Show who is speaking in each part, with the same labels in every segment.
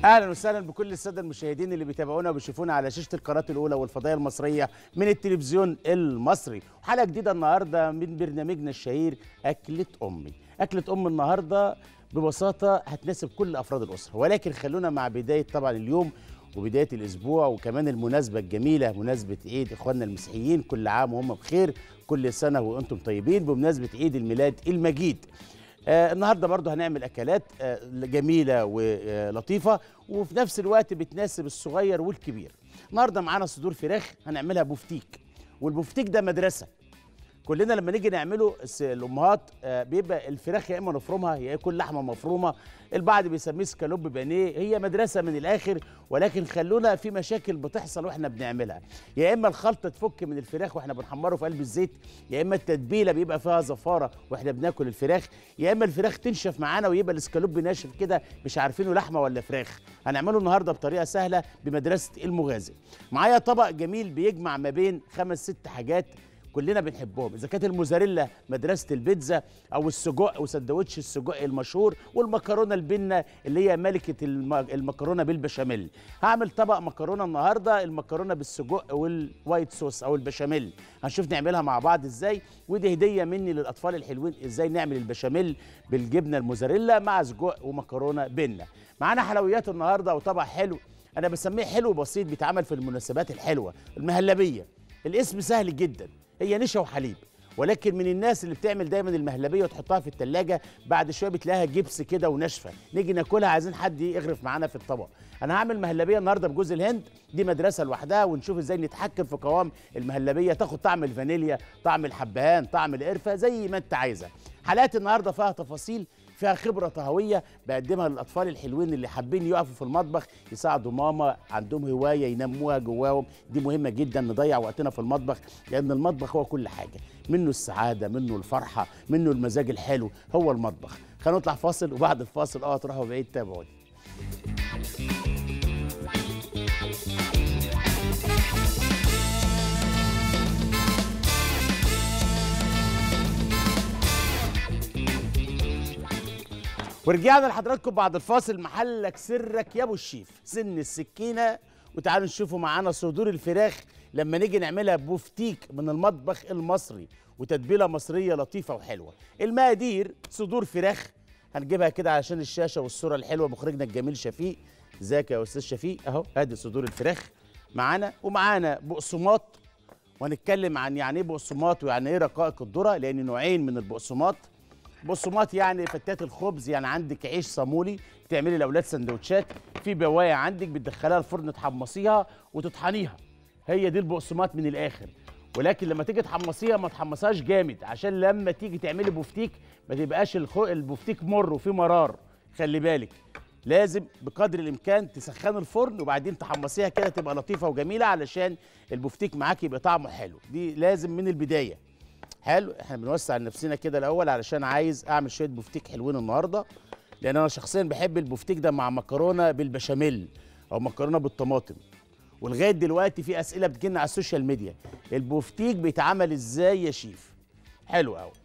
Speaker 1: اهلا وسهلا بكل الساده المشاهدين اللي بيتابعونا وبيشوفونا على شاشه القناه الاولى والفضائيه المصريه من التلفزيون المصري حلقه جديده النهارده من برنامجنا الشهير اكله امي اكله ام النهارده ببساطه هتناسب كل افراد الاسره ولكن خلونا مع بدايه طبعا اليوم وبدايه الاسبوع وكمان المناسبه الجميله مناسبه عيد اخواننا المسيحيين كل عام وهم بخير كل سنه وانتم طيبين بمناسبه عيد الميلاد المجيد آه النهارده برضو هنعمل اكلات آه جميله ولطيفه وفي نفس الوقت بتناسب الصغير والكبير النهارده معانا صدور فراخ هنعملها بوفتيك والبوفتيك ده مدرسه كلنا لما نيجي نعمله الس- الامهات آه، بيبقى الفراخ يا اما نفرمها يا يكون لحمه مفرومه البعض بيسميه سكالوب بانيه هي مدرسه من الاخر ولكن خلونا في مشاكل بتحصل واحنا بنعملها يا اما الخلطه تفك من الفراخ واحنا بنحمره في قلب الزيت يا اما التتبيله بيبقى فيها زفاره واحنا بناكل الفراخ يا اما الفراخ تنشف معانا ويبقى الاسكالوب ناشف كده مش عارفينه لحمه ولا فراخ هنعمله النهارده بطريقه سهله بمدرسه المغازي معايا طبق جميل بيجمع ما بين خمس ست حاجات كلنا بنحبهم اذا كانت الموزاريلا مدرسه البيتزا او السجق وسندوتش السجق المشهور والمكرونه البنه اللي هي ملكه الم- المكرونه بالبشاميل هعمل طبق مكرونه النهارده المكرونه بالسجق والوايت صوص او البشاميل هنشوف نعملها مع بعض ازاي ودي هديه مني للاطفال الحلوين ازاي نعمل البشاميل بالجبنه الموزاريلا مع سجق ومكرونه بنه معانا حلويات النهارده وطبق حلو انا بسميه حلو بسيط بيتعمل في المناسبات الحلوه المهلبيه الاسم سهل جدا هي نشا وحليب ولكن من الناس اللي بتعمل دايما المهلبيه وتحطها في التلاجة بعد شويه بتلاقيها جبس كده وناشفه نيجي ناكلها عايزين حد يغرف معانا في الطبق انا هعمل مهلبيه النهارده بجوز الهند دي مدرسه لوحدها ونشوف ازاي نتحكم في قوام المهلبيه تاخد طعم الفانيليا طعم الحبهان طعم القرفه زي ما انت عايزه حلقات النهارده فيها تفاصيل فيها خبره طهويه بقدمها للاطفال الحلوين اللي حابين يقفوا في المطبخ يساعدوا ماما عندهم هوايه ينموها جواهم دي مهمه جدا نضيع وقتنا في المطبخ لان المطبخ هو كل حاجه منه السعاده منه الفرحه منه المزاج الحلو هو المطبخ خلينا نطلع فاصل وبعد الفاصل اه تروحوا بعيد تابعوني ورجعنا لحضراتكم بعد الفاصل محلك سرك يا ابو الشيف سن السكينه وتعالوا نشوفوا معانا صدور الفراخ لما نيجي نعملها بوفتيك من المطبخ المصري وتتبيله مصريه لطيفه وحلوه المقادير صدور فراخ هنجيبها كده علشان الشاشه والصوره الحلوه مخرجنا الجميل شفيق ازيك يا استاذ شفيق اهو ادي صدور الفراخ معانا ومعانا بقسماط وهنتكلم عن يعني ايه بقسماط ويعني ايه رقائق الذره لان نوعين من البقسماط بقسماط يعني فتات الخبز يعني عندك عيش صامولي تعملي لاولاد سندوتشات في بوايه عندك بتدخليها الفرن تحمصيها وتطحنيها هي دي البقسماط من الاخر ولكن لما تيجي تحمصيها ما تحمصهاش جامد عشان لما تيجي تعملي بوفتيك ما تبقاش الخو... البوفتيك مر وفيه مرار خلي بالك لازم بقدر الامكان تسخني الفرن وبعدين تحمصيها كده تبقى لطيفه وجميله علشان البوفتيك معاكي يبقى طعمه حلو دي لازم من البدايه حلو احنا بنوسع لنفسنا كده الاول علشان عايز اعمل شويه بوفتيك حلوين النهارده لان انا شخصيا بحب البوفتيك ده مع مكرونه بالبشاميل او مكرونه بالطماطم ولغايه دلوقتي في اسئله بتجيلنا على السوشيال ميديا البوفتيك بيتعمل ازاي يا شيف حلو قوي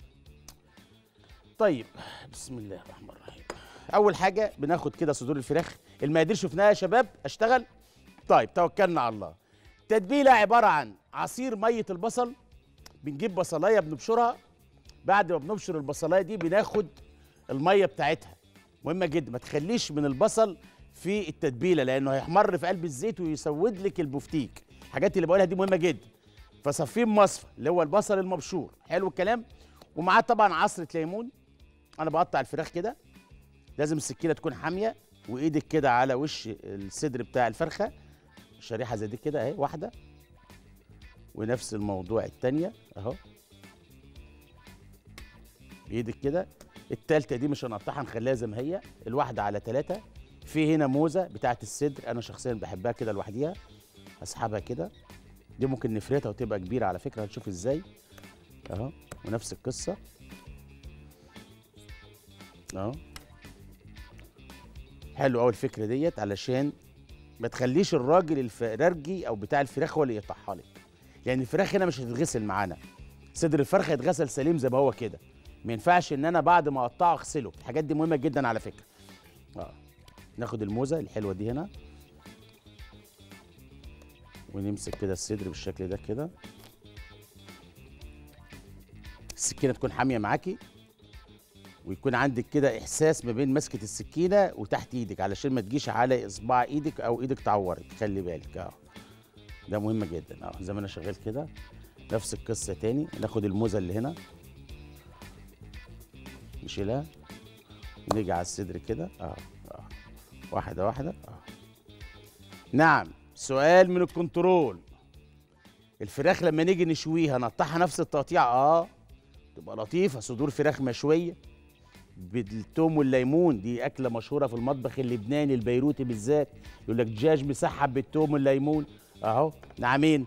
Speaker 1: طيب بسم الله الرحمن الرحيم اول حاجه بناخد كده صدور الفراخ المقادير شفناها يا شباب اشتغل طيب توكلنا على الله تتبيله عباره عن عصير ميه البصل بنجيب بصلايه بنبشرها بعد ما بنبشر البصلايه دي بناخد الميه بتاعتها مهمه جدا ما تخليش من البصل في التتبيله لانه هيحمر في قلب الزيت ويسود لك البفتيك الحاجات اللي بقولها دي مهمه جدا فصفيه مصفى اللي هو البصل المبشور حلو الكلام ومعاه طبعا عصره ليمون انا بقطع الفراخ كده لازم السكينه تكون حاميه وايدك كده على وش الصدر بتاع الفرخه شريحه زي دي كده اهي واحده ونفس الموضوع التانية اهو بايدك كده التالتة دي مش هنقطعها نخليها زي ما هي الواحدة على ثلاثة في هنا موزة بتاعة الصدر أنا شخصيا بحبها كده لوحديها أسحبها كده دي ممكن نفردها وتبقى كبيرة على فكرة هنشوف ازاي اهو ونفس القصة اهو حلو قوي الفكرة ديت علشان ما تخليش الراجل الفرارجي او بتاع الفراخ هو اللي يقطعها لك لان الفراخ هنا مش هتتغسل معانا صدر الفرخه يتغسل سليم زي ما هو كده ما ينفعش ان انا بعد ما اقطعه اغسله الحاجات دي مهمه جدا على فكره اه ناخد الموزه الحلوه دي هنا ونمسك كده الصدر بالشكل ده كده السكينه تكون حاميه معاكي ويكون عندك كده احساس ما بين مسكه السكينه وتحت ايدك علشان ما تجيش على اصبع ايدك او ايدك تعورك خلي بالك اه ده مهم جدا اه زي ما انا شغال كده نفس القصه تاني ناخد الموزه اللي هنا نشيلها نيجي على الصدر كده اه اه واحده واحده اه نعم سؤال من الكنترول الفراخ لما نيجي نشويها نقطعها نفس التقطيع اه تبقى لطيفه صدور فراخ مشويه بالثوم والليمون دي اكله مشهوره في المطبخ اللبناني البيروتي بالذات يقول لك دجاج مسحب بالثوم والليمون اهو نعمين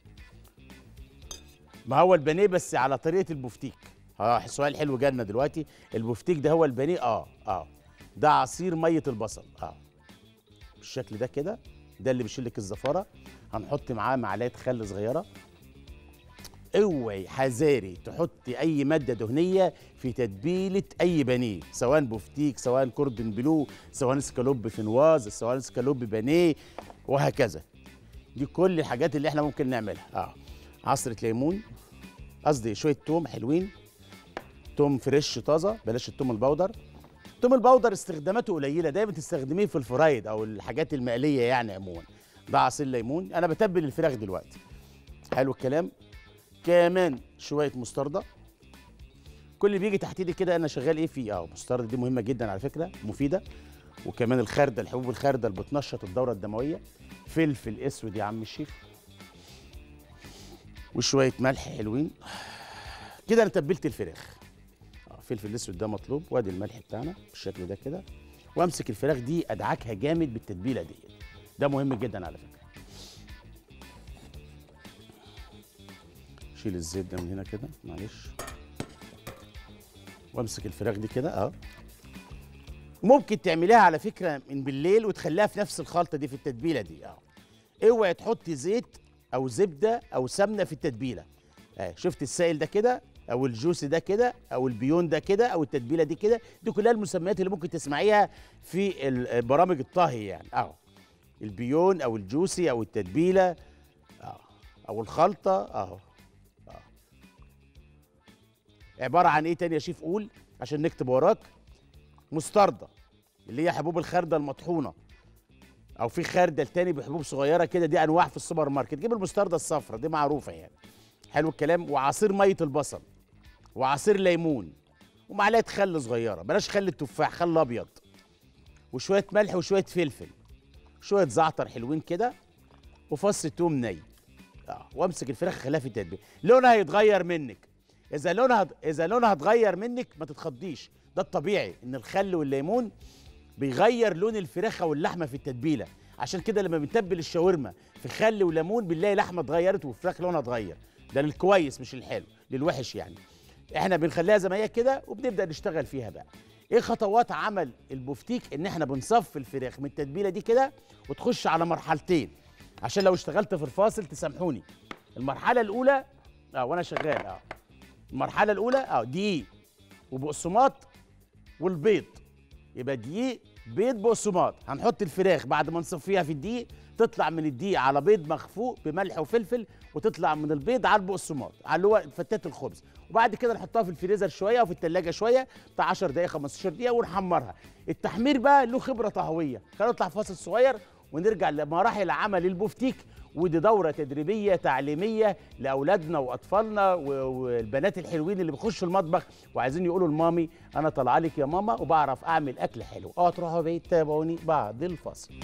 Speaker 1: ما هو البانيه بس على طريقه البفتيك اه سؤال حلو جالنا دلوقتي البفتيك ده هو البانيه اه اه ده عصير ميه البصل اه بالشكل ده كده ده اللي بيشيل لك الزفاره هنحط معاه معلقه خل صغيره اوعي حذاري تحطي اي ماده دهنيه في تتبيله اي بانيه سواء بفتيك سواء كوردن بلو سواء سكالوب فينواز سواء سكالوب بانيه وهكذا دي كل الحاجات اللي احنا ممكن نعملها اه عصره ليمون قصدي شويه توم حلوين توم فريش طازه بلاش التوم البودر التوم البودر استخداماته قليله دايما تستخدميه في الفرايد او الحاجات المقليه يعني عموما ده عصير ليمون انا بتبل الفراخ دلوقتي حلو الكلام كمان شويه مستردة كل اللي بيجي تحت ايدي كده انا شغال ايه فيه اه مستردة دي مهمه جدا على فكره مفيده وكمان الخردل حبوب الخردل بتنشط الدوره الدمويه فلفل اسود يا عم الشيف وشويه ملح حلوين كده انا تبلت الفراخ اه فلفل الاسود ده مطلوب وادي الملح بتاعنا بالشكل ده كده وامسك الفراخ دي ادعكها جامد بالتتبيله دي ده مهم جدا على فكره شيل الزيت ده من هنا كده معلش وامسك الفراخ دي كده اه ممكن تعمليها على فكره من بالليل وتخليها في نفس الخلطه دي في التتبيله دي اه اوعي تحطي زيت او زبده او سمنه في التتبيله اه شفت السائل ده كده او الجوس ده كده او البيون ده كده او التتبيله دي كده دي كلها المسميات اللي ممكن تسمعيها في ال- برامج الطهي يعني اهو البيون او الجوسي او التتبيله اه او الخلطه اهو عباره عن ايه تاني يا شيف قول عشان نكتب وراك مستردة اللي هي حبوب الخردة المطحونة او في خردل تاني بحبوب صغيرة كده دي انواع في السوبر ماركت جيب المستردة الصفراء دي معروفة يعني حلو الكلام وعصير مية البصل وعصير ليمون ومعلقة خل صغيرة بلاش خل التفاح خل ابيض وشوية ملح وشوية فلفل شوية زعتر حلوين كده وفص توم ني اه وامسك الفراخ خليها في التتبيله لونها هيتغير منك اذا لونها اذا لونها اتغير منك ما تتخضيش ده الطبيعي ان الخل والليمون بيغير لون الفراخ او اللحمه في التتبيله عشان كده لما بنتبل الشاورما في خل وليمون بنلاقي لحمه اتغيرت والفراخ لونها اتغير ده للكويس مش الحلو للوحش يعني احنا بنخليها زي ما هي كده وبنبدا نشتغل فيها بقى ايه خطوات عمل البفتيك ان احنا بنصفي الفراخ من التتبيله دي كده وتخش على مرحلتين عشان لو اشتغلت في الفاصل تسامحوني المرحله الاولى اه وانا شغال اه المرحله الاولى اه دقيق وبقسماط والبيض يبقى دقيق بيض بقسماط هنحط الفراخ بعد ما نصفيها في الدقيق تطلع من الدقيق على بيض مخفوق بملح وفلفل وتطلع من البيض على البقسماط على اللي هو فتات الخبز وبعد كده نحطها في الفريزر شويه وفي التلاجة شويه بتاع 10 دقائق 15 دقيقه ونحمرها التحمير بقى له خبره طهويه خلينا نطلع فاصل صغير ونرجع لمراحل عمل البفتيك ودي دورة تدريبية تعليمية لأولادنا وأطفالنا و- والبنات الحلوين اللي بيخشوا المطبخ وعايزين يقولوا لمامي أنا طالعة لك يا ماما وبعرف أعمل أكل حلو أه تروحوا بيت تابعوني بعد الفصل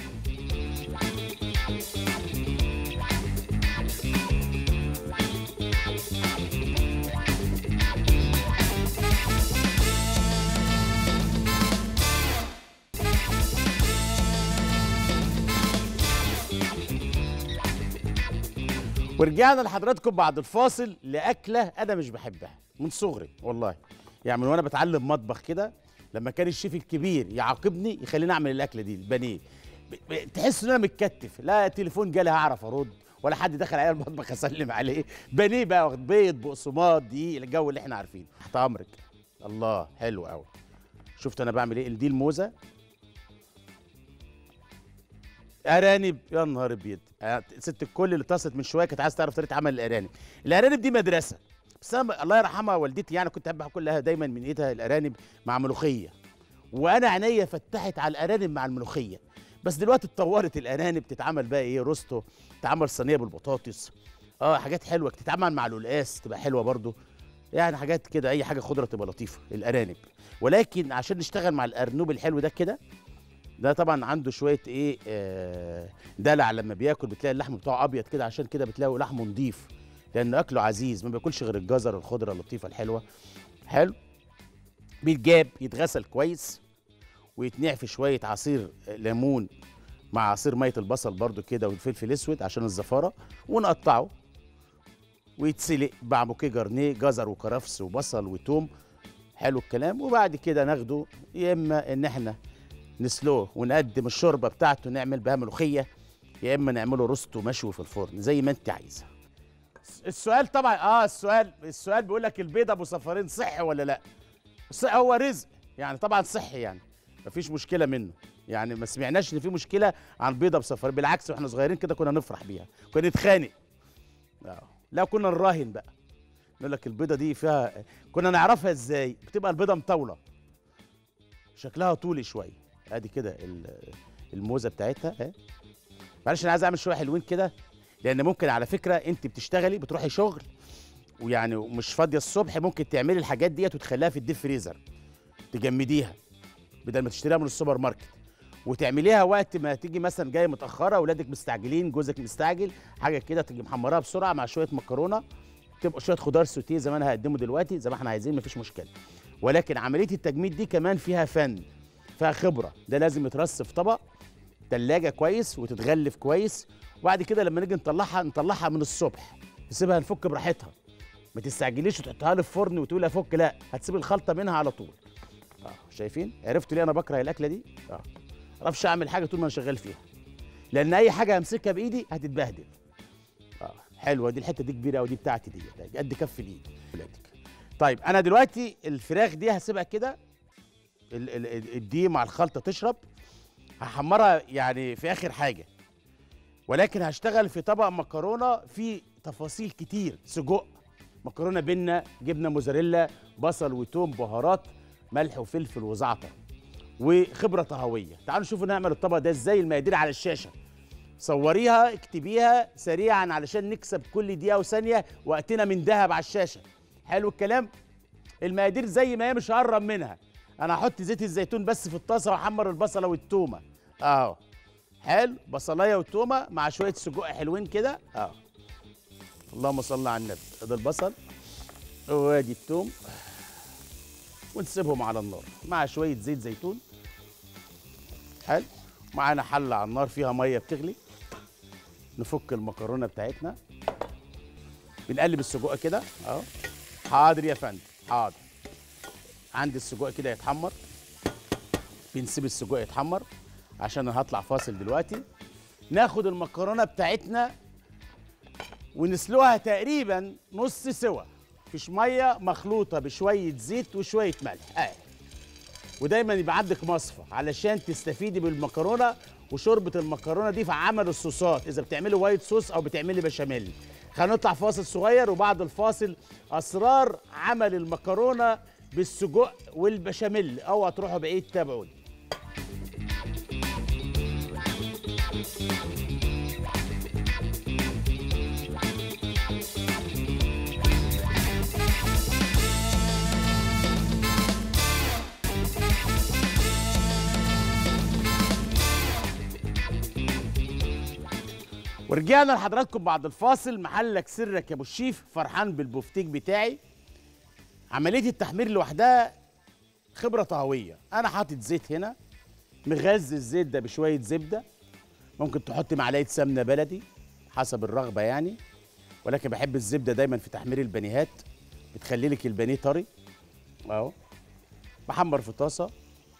Speaker 1: ورجعنا لحضراتكم بعد الفاصل لاكله انا مش بحبها من صغري والله يعني من وانا بتعلم مطبخ كده لما كان الشيف الكبير يعاقبني يخليني اعمل الاكله دي البانيه ب- ب- تحس ان انا متكتف لا تليفون جالي هعرف ارد ولا حد دخل عليا المطبخ اسلم عليه بانيه بقى واخد بيض بقسماط دقيق الجو اللي احنا عارفينه تحت امرك الله حلو قوي شفت انا بعمل ايه دي الموزه ارانب يا نهار ابيض آه، ست الكل اللي اتصلت من شويه كانت عايزه تعرف طريقه عمل الارانب الارانب دي مدرسه بس انا الله يرحمها والدتي يعني كنت احب اكل لها دايما من ايدها الارانب مع ملوخيه وانا عينيا فتحت على الارانب مع الملوخيه بس دلوقتي اتطورت الارانب تتعمل بقى ايه روستو تتعمل صينيه بالبطاطس اه حاجات حلوه تتعمل مع القلقاس تبقى حلوه برضو يعني حاجات كده اي حاجه خضره تبقى لطيفه الارانب ولكن عشان نشتغل مع الارنوب الحلو ده كده ده طبعا عنده شويه ايه آه دلع لما بياكل بتلاقي اللحم بتاعه ابيض كده عشان كده بتلاقوا لحمه نضيف لان اكله عزيز ما بياكلش غير الجزر الخضره اللطيفه الحلوه حلو بيتجاب يتغسل كويس ويتنقع في شويه عصير ليمون مع عصير ميه البصل برضو كده والفلفل الاسود عشان الزفاره ونقطعه ويتسلق مع بوكيه جرنيه جزر وكرفس وبصل وتوم حلو الكلام وبعد كده ناخده يا اما ان احنا نسلوه ونقدم الشوربه بتاعته نعمل بها ملوخيه يا اما نعمله روستو مشوي في الفرن زي ما انت عايزه السؤال طبعا اه السؤال السؤال بيقول لك البيض ابو صفارين صحي ولا لا صح هو رزق يعني طبعا صحي يعني مفيش مشكله منه يعني ما سمعناش ان في مشكله عن بيضه بصفارين بالعكس واحنا صغيرين كده كنا نفرح بيها كنا نتخانق اه لا كنا نراهن بقى نقول لك البيضه دي فيها كنا نعرفها ازاي بتبقى البيضه مطوله شكلها طولي شويه ادي كده ال- الموزه بتاعتها اهي معلش انا عايز اعمل شويه حلوين كده لان ممكن على فكره انت بتشتغلي بتروحي شغل ويعني مش فاضيه الصبح ممكن تعملي الحاجات ديت وتخليها في الديب فريزر تجمديها بدل ما تشتريها من السوبر ماركت وتعمليها وقت ما تيجي مثلا جايه متاخره اولادك مستعجلين جوزك مستعجل حاجه كده تيجي محمراها بسرعه مع شويه مكرونه تبقى شويه خضار سوتيه زي ما انا هقدمه دلوقتي زي ما احنا عايزين مفيش مشكله ولكن عمليه التجميد دي كمان فيها فن فيها خبره ده لازم يترص في طبق تلاجة كويس وتتغلف كويس وبعد كده لما نيجي نطلعها نطلعها من الصبح نسيبها نفك براحتها ما تستعجليش وتحطها لي في فرن وتقول افك لا هتسيب الخلطه منها على طول اه شايفين عرفتوا ليه انا بكره الاكله دي اه معرفش اعمل حاجه طول ما انا شغال فيها لان اي حاجه همسكها بايدي هتتبهدل اه حلوه دي الحته دي كبيره ودي بتاعتي دي قد كف الايد ولادك طيب انا دلوقتي الفراخ دي هسيبها كده ال- ال- ال- الدي مع الخلطه تشرب هحمرها يعني في اخر حاجه ولكن هشتغل في طبق مكرونه فيه تفاصيل كتير سجق مكرونه بينا جبنه موزاريلا بصل وتوم بهارات ملح وفلفل وزعتر وخبره طهويه تعالوا نشوفوا نعمل الطبق ده ازاي المقادير على الشاشه صوريها اكتبيها سريعا علشان نكسب كل دقيقه وثانيه وقتنا من ذهب على الشاشه حلو الكلام المقادير زي ما هي مش هقرب منها انا هحط زيت الزيتون بس في الطاسه واحمر البصله والتومه اهو حلو بصلايه وتومه مع شويه سجق حلوين كده اهو اللهم صل على النبي ادي البصل وادي التوم ونسيبهم على النار مع شويه زيت زيتون حلو معانا حله على النار فيها ميه بتغلي نفك المكرونه بتاعتنا بنقلب السجق كده اهو حاضر يا فندم حاضر عندي السجق كده يتحمر بنسيب السجق يتحمر عشان انا هطلع فاصل دلوقتي ناخد المكرونه بتاعتنا ونسلقها تقريبا نص سوا فيش ميه مخلوطه بشويه زيت وشويه ملح اهي ودايما يبقى عندك مصفى علشان تستفيدي بالمكرونه وشوربه المكرونه دي في عمل الصوصات اذا بتعملي وايت صوص او بتعملي بشاميل خلينا نطلع فاصل صغير وبعد الفاصل اسرار عمل المكرونه بالسجق والبشاميل اوعى تروحوا بعيد تابعوني ورجعنا لحضراتكم بعد الفاصل محلك سرك يا ابو الشيف فرحان بالبفتيك بتاعي عمليه التحمير لوحدها خبره طهويه انا حاطط زيت هنا مغذي الزيت ده بشويه زبده ممكن تحط معلقه سمنه بلدي حسب الرغبه يعني ولكن بحب الزبده دايما في تحمير البانيهات بتخلي لك البانيه طري اهو بحمر في طاسه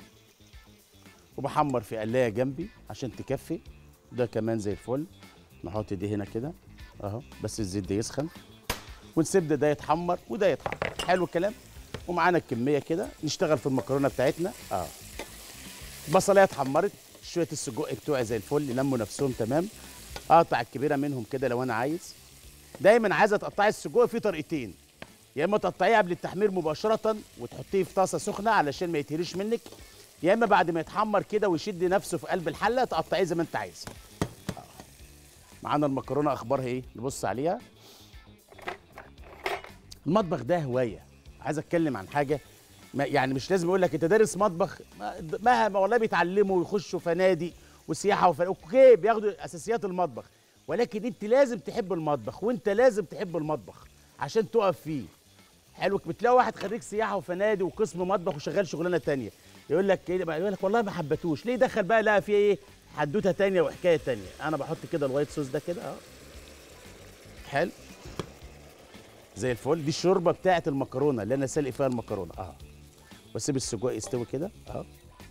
Speaker 1: وبحمر في قلايه جنبي عشان تكفي ده كمان زي الفل نحط دي هنا كده اهو بس الزيت ده يسخن ونسيب ده, ده يتحمر وده يتحمر حلو الكلام ومعانا الكميه كده نشتغل في المكرونه بتاعتنا اه بصلايه اتحمرت شويه السجق بتوعي زي الفل يلموا نفسهم تمام اقطع الكبيره منهم كده لو انا عايز دايما عايزه تقطعي السجق في طريقتين يا اما تقطعيه قبل التحمير مباشره وتحطيه في طاسه سخنه علشان ما يتهريش منك يا اما بعد ما يتحمر كده ويشد نفسه في قلب الحله تقطعيه زي ما انت عايز آه. معانا المكرونه اخبارها ايه نبص عليها المطبخ ده هوايه عايز اتكلم عن حاجه ما يعني مش لازم اقول لك انت دارس مطبخ ما- مهما والله بيتعلموا ويخشوا فنادق وسياحه وفن... اوكي بياخدوا اساسيات المطبخ ولكن انت لازم تحب المطبخ وانت لازم تحب المطبخ عشان تقف فيه حلو بتلاقي واحد خريج سياحه وفنادق وقسم مطبخ وشغال شغلانه تانية يقول لك ايه بقى؟ يقول لك والله ما حبتوش ليه دخل بقى لقى فيه ايه حدوته تانية وحكايه تانية انا بحط كده الوايت صوص ده كده اه حلو زي الفل دي الشوربه بتاعه المكرونه اللي انا سالق فيها المكرونه اه واسيب السجق يستوي كده اه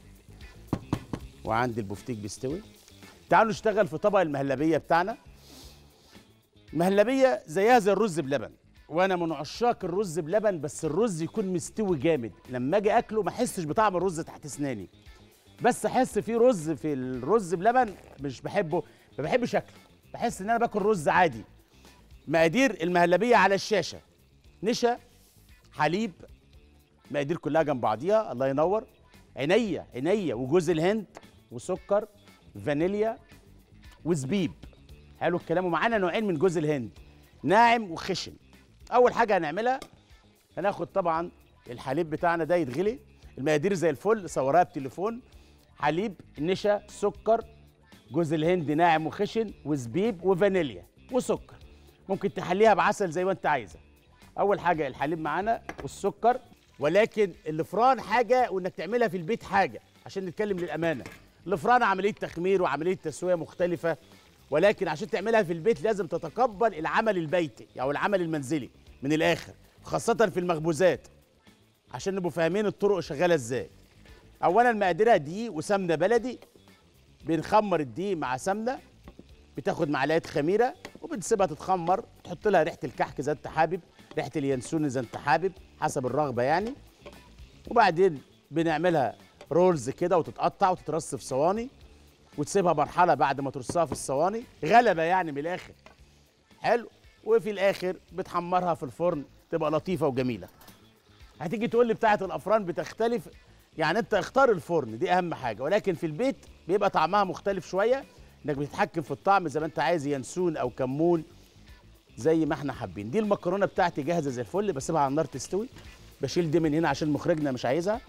Speaker 1: وعندي البفتيك بيستوي تعالوا نشتغل في طبق المهلبيه بتاعنا المهلبيه زيها زي الرز بلبن وانا من عشاق الرز بلبن بس الرز يكون مستوي جامد لما اجي اكله ما احسش بطعم الرز تحت اسناني بس احس في رز في الرز بلبن مش بحبه ما بحبش اكله بحس ان انا باكل رز عادي مقادير المهلبيه على الشاشه نشا حليب مقادير كلها جنب بعضيها الله ينور عينيا عينيا وجوز الهند وسكر فانيليا وزبيب حلو الكلام ومعانا نوعين من جوز الهند ناعم وخشن اول حاجه هنعملها هناخد طبعا الحليب بتاعنا ده يتغلي المقادير زي الفل صورها بتليفون حليب نشا سكر جوز الهند ناعم وخشن وزبيب وفانيليا وسكر ممكن تحليها بعسل زي ما انت عايزه اول حاجه الحليب معانا والسكر ولكن الفران حاجه وانك تعملها في البيت حاجه عشان نتكلم للامانه الفران عمليه تخمير وعمليه تسويه مختلفه ولكن عشان تعملها في البيت لازم تتقبل العمل البيتي او العمل المنزلي من الاخر خاصه في المخبوزات عشان نبقوا فاهمين الطرق شغاله ازاي اولا مقاديرها دقيق وسمنه بلدي بنخمر الدقيق مع سمنه بتاخد معلقه خميره وبتسيبها تتخمر تحط لها ريحه الكحك زي انت حابب ريحه اليانسون زي انت حابب حسب الرغبه يعني وبعدين بنعملها رولز كده وتتقطع وتترص في صواني وتسيبها مرحله بعد ما ترصها في الصواني غلبه يعني من الاخر حلو وفي الاخر بتحمرها في الفرن تبقى لطيفه وجميله هتيجي تقول لي بتاعه الافران بتختلف يعني انت اختار الفرن دي اهم حاجه ولكن في البيت بيبقى طعمها مختلف شويه انك بتتحكم في الطعم زي ما انت عايز ينسون او كمون زي ما احنا حابين دي المكرونه بتاعتي جاهزه زي الفل بسيبها على النار تستوي بشيل دي من هنا عشان مخرجنا مش عايزها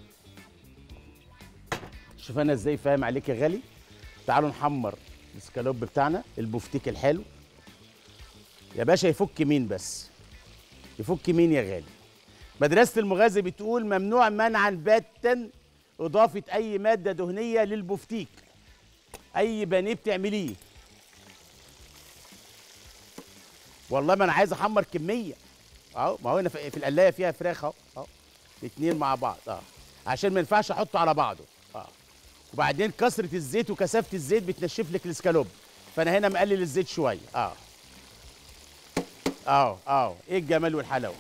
Speaker 1: شوف انا ازاي فاهم عليك يا غالي تعالوا نحمر السكالوب بتاعنا البفتيك الحلو يا باشا يفك مين بس يفك مين يا غالي مدرسة المغازي بتقول ممنوع منعا باتا إضافة أي مادة دهنية للبفتيك أي بانيه بتعمليه والله ما أنا عايز أحمر كمية أهو ما هو هنا في في القلاية فيها فراخ أهو أهو الاتنين مع بعض أه عشان ما ينفعش أحطه على بعضه أه وبعدين كثرة الزيت وكثافة الزيت بتنشف لك الاسكالوب فأنا هنا مقلل الزيت شوية أه أهو أهو إيه الجمال والحلاوة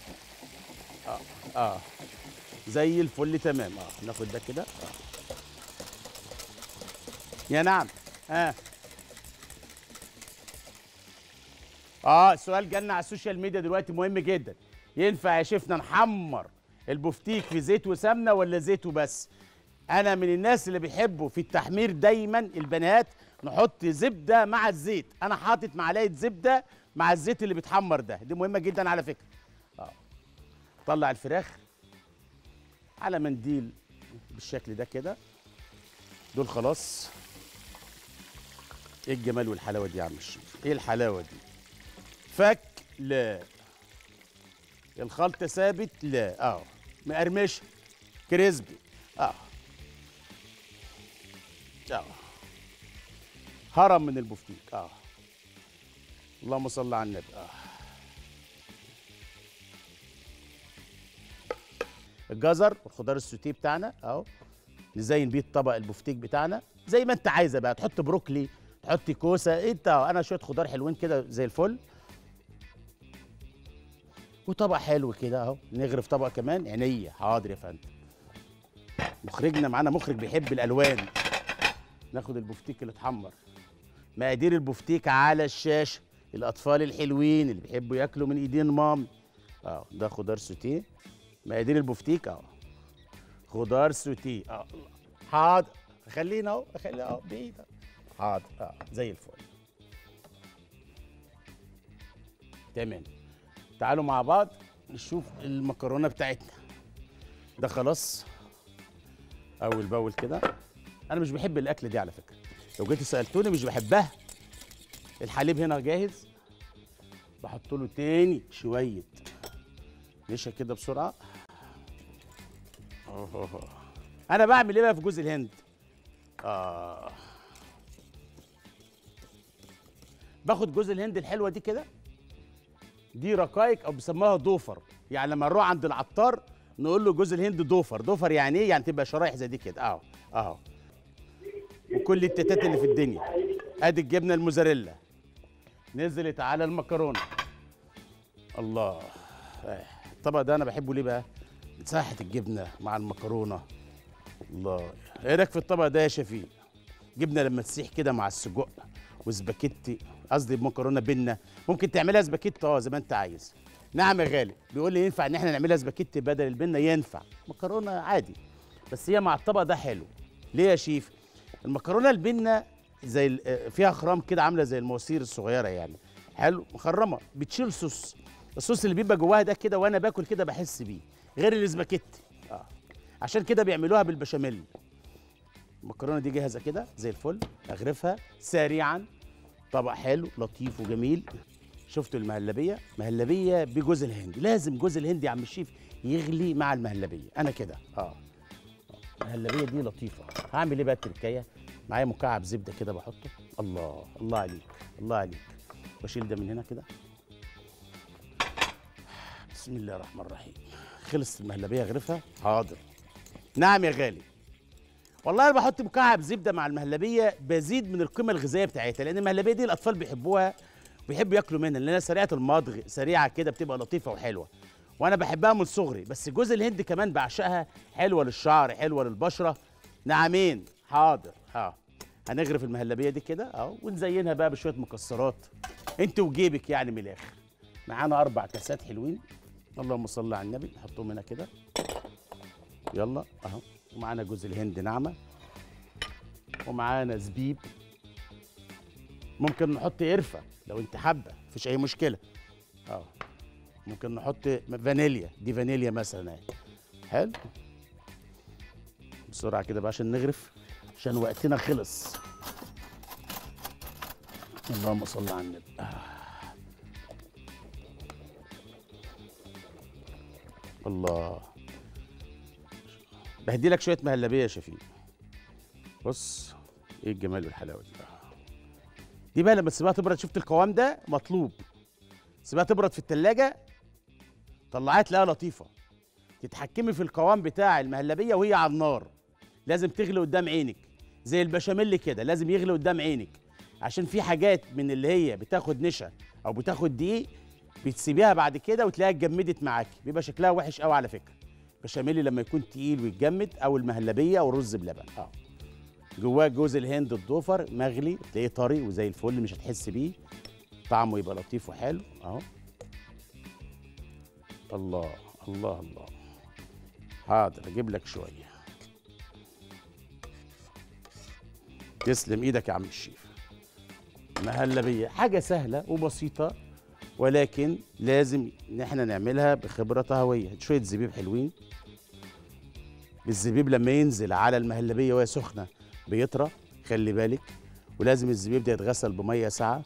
Speaker 1: اه زي الفل تمام اه ناخد ده كده اه يا نعم اه اه السؤال جالنا على السوشيال ميديا دلوقتي مهم جدا ينفع يا شيفنا نحمر البفتيك في زيت وسمنه ولا زيت وبس انا من الناس اللي بيحبوا في التحمير دايما البنات نحط زبده مع الزيت انا حاطط معلقه زبده مع الزيت اللي بيتحمر ده دي مهمه جدا على فكره طلع الفراخ على منديل بالشكل ده كده دول خلاص ايه الجمال والحلاوه دي يا عم الشيف ايه الحلاوه دي فك لا الخلطه ثابت لا اه مقرمشه كريسبي اه اه هرم من البفتيك اه اللهم صل على النبي اه الجزر والخضار السوتيه بتاعنا اهو نزين بيه الطبق البفتيك بتاعنا زي ما انت عايزه بقى تحط بروكلي تحط كوسه انت انا شويه خضار حلوين كده زي الفل وطبق حلو كده اهو نغرف طبق كمان عينيا حاضر يا فندم مخرجنا معانا مخرج بيحب الالوان ناخد البفتيك اللي اتحمر مقادير البفتيك على الشاشه الاطفال الحلوين اللي بيحبوا ياكلوا من ايدين مامي اه ده خضار سوتيه مقادير البفتيك اه خضار سوتيه اه حاضر خلينا اهو خلينا اهو بعيد حاضر اه زي الفل تمام تعالوا مع بعض نشوف المكرونه بتاعتنا ده خلاص اول باول كده انا مش بحب الاكل دي على فكره لو جيت سالتوني مش بحبها الحليب هنا جاهز بحط له تاني شويه نشا كده بسرعه أوه. انا بعمل ايه بقى في جوز الهند اه باخد جوز الهند الحلوه دي كده دي رقايق او بيسموها دوفر يعني لما نروح عند العطار نقول له جوز الهند دوفر دوفر يعني ايه يعني تبقى شرايح زي دي كده اهو اهو وكل التتات اللي في الدنيا ادي الجبنه الموزاريلا نزلت على المكرونه الله آه، الطبق ده انا بحبه ليه بقى مساحه الجبنه مع المكرونه الله ايه رايك في الطبق ده يا شفيق جبنه لما تسيح كده مع السجق وسباكيتي قصدي بمكرونه بينا ممكن تعملها سباكيتي اه زي ما انت عايز نعم يا غالي بيقول لي ينفع ان احنا نعملها سباكيتي بدل البنه ينفع مكرونه عادي بس هي مع الطبق ده حلو ليه يا شيف المكرونه البنه زي ال- آه، فيها خرام كده عامله زي المواسير الصغيره يعني حلو مخرمه بتشيل صوص الصوص اللي بيبقى جواها ده كده وانا باكل كده بحس بيه غير الاسباجيتي اه عشان كده بيعملوها بالبشاميل المكرونه دي جاهزه كده زي الفل اغرفها سريعا طبق حلو لطيف وجميل شفتوا المهلبيه مهلبيه بجوز الهند لازم جوز الهند يا عم الشيف يغلي مع المهلبيه انا كده اه المهلبيه دي لطيفه هعمل ايه بقى التركايه معايا مكعب زبده كده بحطه الله الله عليك الله عليك بشيل ده من هنا كده بسم الله الرحمن الرحيم خلصت المهلبيه اغرفها حاضر نعم يا غالي والله انا بحط مكعب زبده مع المهلبيه بزيد من القيمه الغذائيه بتاعتها لان المهلبيه دي الاطفال بيحبوها وبيحبوا ياكلوا منها لانها سريعه المضغ سريعه كده بتبقى لطيفه وحلوه وانا بحبها من صغري بس جوز الهند كمان بعشقها حلوه للشعر حلوه للبشره نعمين حاضر ها هنغرف المهلبيه دي كده اهو ونزينها بقى بشويه مكسرات انت وجيبك يعني من الاخر معانا اربع كاسات حلوين اللهم صل على النبي نحطهم هنا كده يلا اهو ومعانا جوز الهند ناعمه ومعانا زبيب ممكن نحط قرفه لو انت حابه مفيش اي مشكله اه ممكن نحط فانيليا دي فانيليا مثلا اهي حلو بسرعه كده بقى عشان نغرف عشان وقتنا خلص اللهم صل على النبي آه. الله بهدي لك شويه مهلبيه يا شفيق بص ايه الجمال والحلاوه دي دي بقى لما تسيبها تبرد شفت القوام ده مطلوب تسيبها تبرد في التلاجة طلعها تلاقيها لطيفه تتحكمي في القوام بتاع المهلبيه وهي على النار لازم تغلي قدام عينك زي البشاميل كده لازم يغلي قدام عينك عشان في حاجات من اللي هي بتاخد نشا او بتاخد دقيق بتسيبيها بعد كده وتلاقيها اتجمدت معاكي بيبقى شكلها وحش قوي على فكره بشاميل لما يكون تقيل ويتجمد او المهلبيه او الرز بلبن اه جواه جوز الهند الضفر مغلي تلاقيه طري وزي الفل مش هتحس بيه طعمه يبقى لطيف وحلو اهو الله الله الله حاضر اجيب لك شويه تسلم ايدك يا عم الشيف مهلبيه حاجه سهله وبسيطه ولكن لازم ان احنا نعملها بخبره طهويه شويه زبيب حلوين الزبيب لما ينزل على المهلبيه وهي سخنه بيطرى خلي بالك ولازم الزبيب ده يتغسل بميه ساعه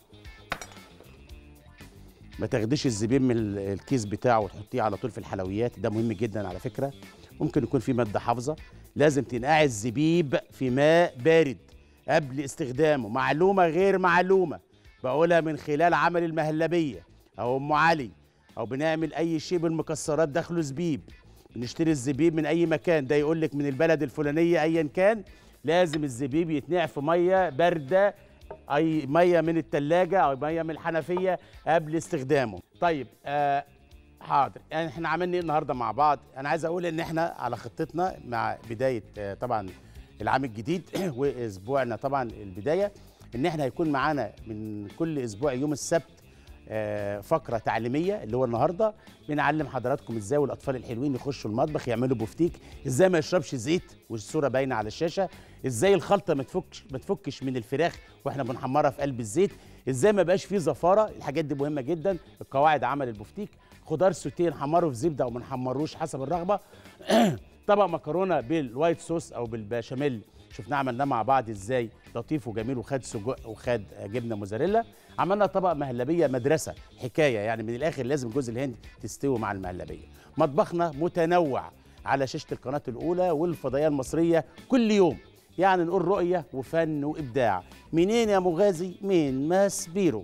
Speaker 1: ما تاخديش الزبيب من ال- الكيس بتاعه وتحطيه على طول في الحلويات ده مهم جدا على فكره ممكن يكون فيه ماده حافظه لازم تنقعي الزبيب في ماء بارد قبل استخدامه معلومه غير معلومه بقولها من خلال عمل المهلبيه او ام علي او بنعمل اي شيء بالمكسرات داخله زبيب بنشتري الزبيب من اي مكان ده يقول لك من البلد الفلانيه ايا كان لازم الزبيب يتنقع في ميه بارده اي ميه من التلاجة او ميه من الحنفيه قبل استخدامه طيب آه حاضر يعني احنا عملنا ايه النهارده مع بعض انا عايز اقول ان احنا على خطتنا مع بدايه آه طبعا العام الجديد واسبوعنا طبعا البدايه ان احنا هيكون معانا من كل اسبوع يوم السبت آه، فقره تعليميه اللي هو النهارده بنعلم حضراتكم ازاي والاطفال الحلوين يخشوا المطبخ يعملوا بوفتيك ازاي ما يشربش زيت والصوره باينه على الشاشه ازاي الخلطه ما تفكش ما تفكش من الفراخ واحنا بنحمرها في قلب الزيت ازاي ما بقاش فيه زفاره الحاجات دي مهمه جدا القواعد عمل البوفتيك خضار سوتيه نحمره في زبده او ما نحمروش حسب الرغبه طبق مكرونه بالوايت صوص او بالبشاميل شفناه عملناه مع بعض ازاي لطيف وجميل وخد سجق وخد جبنه موزاريلا عملنا طبق مهلبيه مدرسه حكايه يعني من الاخر لازم جوز الهند تستوي مع المهلبيه مطبخنا متنوع على شاشه القناه الاولى والفضائيه المصريه كل يوم يعني نقول رؤيه وفن وابداع منين يا مغازي من ماس بيرو